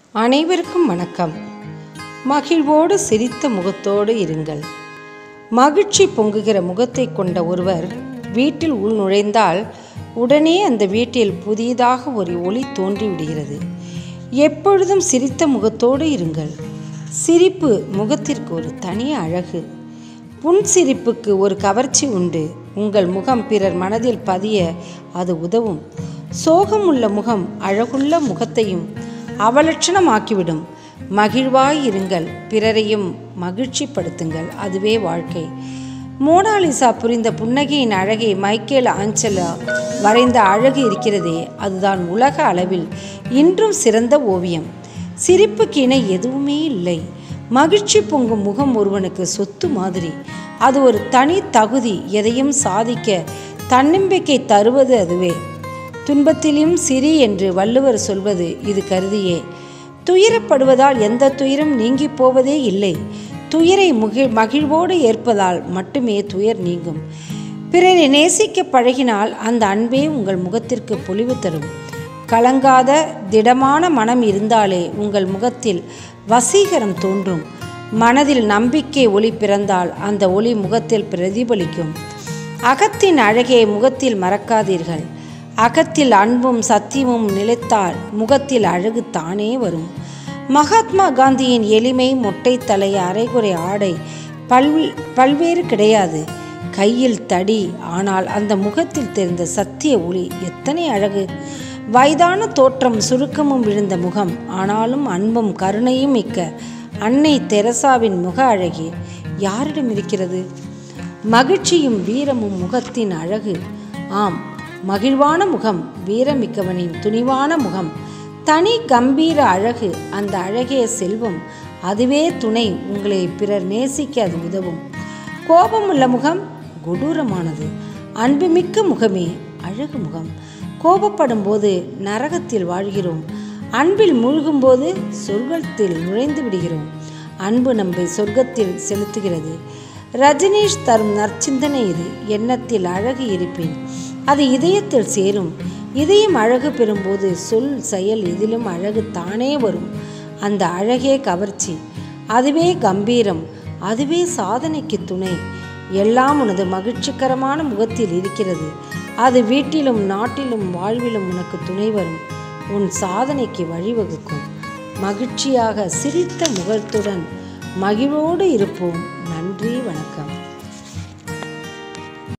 அனைவருக்கும் வணக்கம் மகிழ்வோடு சிரித்த முகத்தோடு இருங்கள் மகிழ்ச்சி பொங்குகிற முகத்தை கொண்ட ஒருவர் வீட்டில் உள் நுழைந்தால் உடனே அந்த வீட்டில் புதியதாக ஒரு ஒளி தோன்றிவிடுகிறது எப்பொழுதும் சிரித்த முகத்தோடு இருங்கள் சிரிப்பு முகத்திற்கு ஒரு தனி அழகு புன்சிரிப்புக்கு ஒரு கவர்ச்சி உண்டு உங்கள் முகம் பிறர் மனதில் பதிய அது உதவும் சோகமுள்ள முகம் அழகுள்ள முகத்தையும் அவலட்சணமாக்கிவிடும் மகிழ்வாய் இருங்கள் பிறரையும் மகிழ்ச்சிப்படுத்துங்கள் அதுவே வாழ்க்கை மோனாலிசா புரிந்த புன்னகையின் அழகை மைக்கேல் ஆஞ்சலா வரைந்த அழகு இருக்கிறதே அதுதான் உலக அளவில் இன்றும் சிறந்த ஓவியம் சிரிப்புக்கு இணை எதுவுமே இல்லை மகிழ்ச்சி பொங்கும் முகம் ஒருவனுக்கு சொத்து மாதிரி அது ஒரு தனி தகுதி எதையும் சாதிக்க தன்னம்பிக்கை தருவது அதுவே துன்பத்திலும் சிரி என்று வள்ளுவர் சொல்வது இது கருதியே துயரப்படுவதால் எந்த துயரும் நீங்கி போவதே இல்லை துயரை முகிழ் மகிழ்வோடு ஏற்பதால் மட்டுமே துயர் நீங்கும் பிறரை நேசிக்க பழகினால் அந்த அன்பே உங்கள் முகத்திற்கு பொலிவு தரும் கலங்காத திடமான மனம் இருந்தாலே உங்கள் முகத்தில் வசீகரம் தோன்றும் மனதில் நம்பிக்கை ஒளி பிறந்தால் அந்த ஒளி முகத்தில் பிரதிபலிக்கும் அகத்தின் அழகே முகத்தில் மறக்காதீர்கள் அகத்தில் அன்பும் சத்தியமும் நிலைத்தால் முகத்தில் அழகு தானே வரும் மகாத்மா காந்தியின் எளிமை மொட்டை தலை அரைகுறை ஆடை பல் பல்வேறு கிடையாது கையில் தடி ஆனால் அந்த முகத்தில் தெரிந்த சத்திய ஒளி எத்தனை அழகு வயதான தோற்றம் சுருக்கமும் விழுந்த முகம் ஆனாலும் அன்பும் கருணையும் மிக்க அன்னை தெரசாவின் முக அழகி யாரிடம் இருக்கிறது மகிழ்ச்சியும் வீரமும் முகத்தின் அழகு ஆம் மகிழ்வான முகம் வீரமிக்கவனின் துணிவான முகம் தனி கம்பீர அழகு அந்த அழகே செல்வம் அதுவே துணை உங்களை பிறர் நேசிக்க அது உதவும் கோபமுள்ள முகம் கொடூரமானது அன்புமிக்க முகமே அழகு முகம் கோபப்படும் போது நரகத்தில் வாழ்கிறோம் அன்பில் மூழ்கும்போது சொர்க்கத்தில் நுழைந்து விடுகிறோம் அன்பு நம்மை சொர்க்கத்தில் செலுத்துகிறது ரஜினீஷ் தரும் நற்சிந்தனை இது எண்ணத்தில் அழகு இருப்பேன் அது இதயத்தில் சேரும் இதயம் அழகு பெறும்போது சொல் செயல் எதிலும் அழகு தானே வரும் அந்த அழகே கவர்ச்சி அதுவே கம்பீரம் அதுவே சாதனைக்கு துணை எல்லாம் உனது மகிழ்ச்சிகரமான முகத்தில் இருக்கிறது அது வீட்டிலும் நாட்டிலும் வாழ்விலும் உனக்கு துணை வரும் உன் சாதனைக்கு வழிவகுக்கும் மகிழ்ச்சியாக சிரித்த முகத்துடன் மகிழ்வோடு இருப்போம் நன்றி வணக்கம்